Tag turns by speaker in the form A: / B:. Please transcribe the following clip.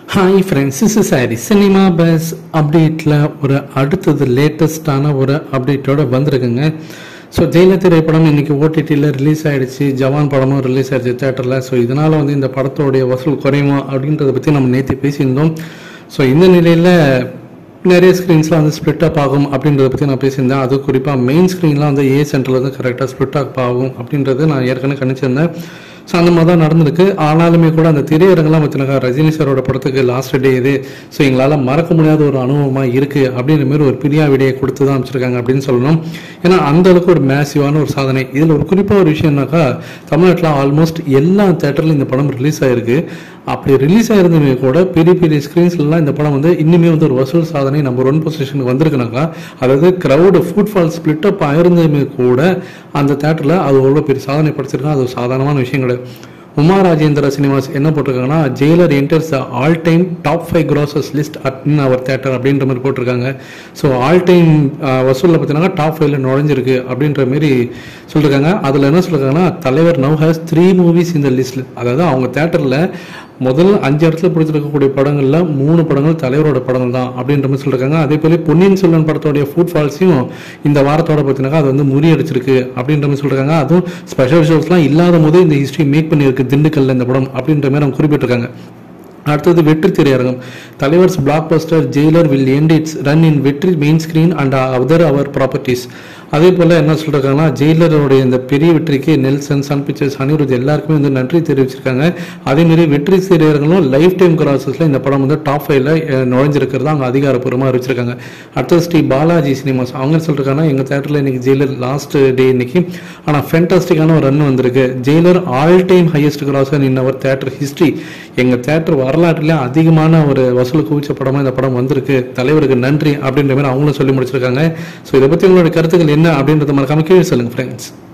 A: hi friends is சாரி cinema buzz அப்டேட்டில் ஒரு அடுத்தது லேட்டஸ்டான ஒரு அப்டேட்டோட வந்திருக்குங்க ஸோ ஜெயில திரைப்படம் இன்னைக்கு ஓடிடியில் ரிலீஸ் ஆயிடுச்சு ஜவான் படமும் ரிலீஸ் ஆயிடுச்சு தேட்டரில் ஸோ இதனால் வந்து இந்த படத்தோடைய வசூல் குறையுமா அப்படின்றத பற்றி நம்ம நேற்று பேசியிருந்தோம் ஸோ இந்த நிலையில் நிறைய ஸ்க்ரீன்ஸ்லாம் வந்து ஸ்ப்ளிட் அப் ஆகும் அப்படின்றத பற்றி நான் பேசியிருந்தேன் அது குறிப்பாக மெயின் ஸ்க்ரீன்லாம் வந்து ஏ சென்டரில் வந்து கரெக்டாக ஸ்ப்ளிட் அப் ஆகும் அப்படின்றது நான் ஏற்கனவே கணிச்சிருந்தேன் ஸோ அந்த மாதிரி தான் நடந்திருக்கு ஆனாலுமே கூட அந்த திரையரங்கெல்லாம் பார்த்தீங்கன்னா ரஜினி சாரோட படத்துக்கு லாஸ்ட் டே இது ஸோ எங்களால் மறக்க முடியாத ஒரு அனுபவமாக இருக்குது அப்படின்ற மாதிரி ஒரு பிரியா விடையை கொடுத்து தான் அமைச்சிருக்காங்க அப்படின்னு சொல்லணும் ஏன்னா அந்த அளவுக்கு ஒரு மேசிவான ஒரு சாதனை இதில் ஒரு குறிப்பாக ஒரு விஷயம்னாக்கா தமிழ்நாட்டில் ஆல்மோஸ்ட் எல்லா தேட்டர்லையும் இந்த படம் ரிலீஸ் ஆயிருக்கு அப்படி ரிலீஸ் ஆயிருந்துமே கூட பெரிய பெரிய ஸ்க்ரீன்ஸ்லாம் இந்த படம் வந்து இன்னுமே வந்து ஒரு வசூல் சாதனை நம்பர் ஒன் பொசிஷனுக்கு வந்திருக்குனாக்கா அதாவது crowd footfall split up ஆயிருந்துமே கூட அந்த தேட்டரில் அது எவ்வளோ பெரிய சாதனை படைச்சிருக்காங்க அது ஒரு சாதாரணமான விஷயம் கிடையாது உமா ராஜேந்திர சினிமாஸ் என்ன போட்டிருக்காங்கன்னா Jailer enters all time top five grosses list at in our theatre அப்படின்ற மாதிரி போட்டிருக்காங்க ஸோ ஆல் டைம் வசூலில் பார்த்தீங்கன்னா டாப் ஃபைவ்ல நுழைஞ்சிருக்கு அப்படின்ற மாதிரி சொல்லியிருக்காங்க அதில் என்ன சொல்லியிருக்காங்கன்னா தலைவர் நவ் ஹேஸ் த்ரீ மூவிஸ் இந்த லிஸ்ட்டில் அதாவது அவங்க தேட்டரில் முதல் அஞ்சு இடத்துல பிடிச்சிருக்கக்கூடிய படங்கள்ல மூணு படங்கள் தலைவரோட படங்கள் தான் அப்படின்ற மாதிரி சொல்லியிருக்காங்க அதே போல பொன்னியின் செல்வன் படத்தோடைய ஃபுட் ஃபால்ஸையும் இந்த வாரத்தோட பார்த்தீங்கன்னா அது வந்து முறியடிச்சிருக்கு அப்படின்ற மாதிரி சொல்லியிருக்காங்க அதுவும் ஸ்பெஷல் ஷோஸ்லாம் இல்லாத போதே இந்த ஹிஸ்ட்ரி மேக் பண்ணியிருக்கு திண்டுக்கல்ல இந்த படம் அப்படின்ற மாதிரி அவங்க குறிப்பிட்டிருக்காங்க அடுத்தது வெற்றி திரையரங்கம் தலைவர்ஸ் blockbuster Jailer will end its run in Vetri main screen and other our properties அதே போல் என்ன சொல்லிருக்காங்கன்னா ஜெயிலருடைய இந்த பெரிய வெற்றிக்கு நெல்சன் சன் பிக்சர்ஸ் அனிருத் எல்லாருக்குமே வந்து நன்றி தெரிவிச்சிருக்காங்க அதேமாரி வெற்றி திரையரங்களும் லைஃப் டைம் கிராசஸில் இந்த படம் வந்து டாப் ஃபைவ்ல நுழைஞ்சிருக்கிறதா அவங்க அதிகாரப்பூர்வமாக அறிவிச்சிருக்காங்க அடுத்தது ஸ்ரீ பாலாஜி சினிமாஸ் அவங்க சொல்லிருக்காங்கன்னா எங்கள் தேட்டரில் இன்னைக்கு ஜெயிலர் லாஸ்ட் டே இன்னைக்கு ஆனால் ஃபென்டாஸ்டிக்கான ஒரு ரன் வந்திருக்கு Jailer all time highest grosser in our theatre history எங்கள் தேட்டர் வரலாற்றிலே அதிகமான ஒரு வசூல் குவிச்ச படமாக இந்த படம் வந்திருக்கு தலைவருக்கு நன்றி அப்படின்ற மாதிரி அவங்களும் சொல்லி முடிச்சிருக்காங்க ஸோ இதை பற்றி உங்களோட கருத்துக்கள் என்ன அப்படின்றத மறக்காம கீழே சொல்லுங்க ஃப்ரெண்ட்ஸ்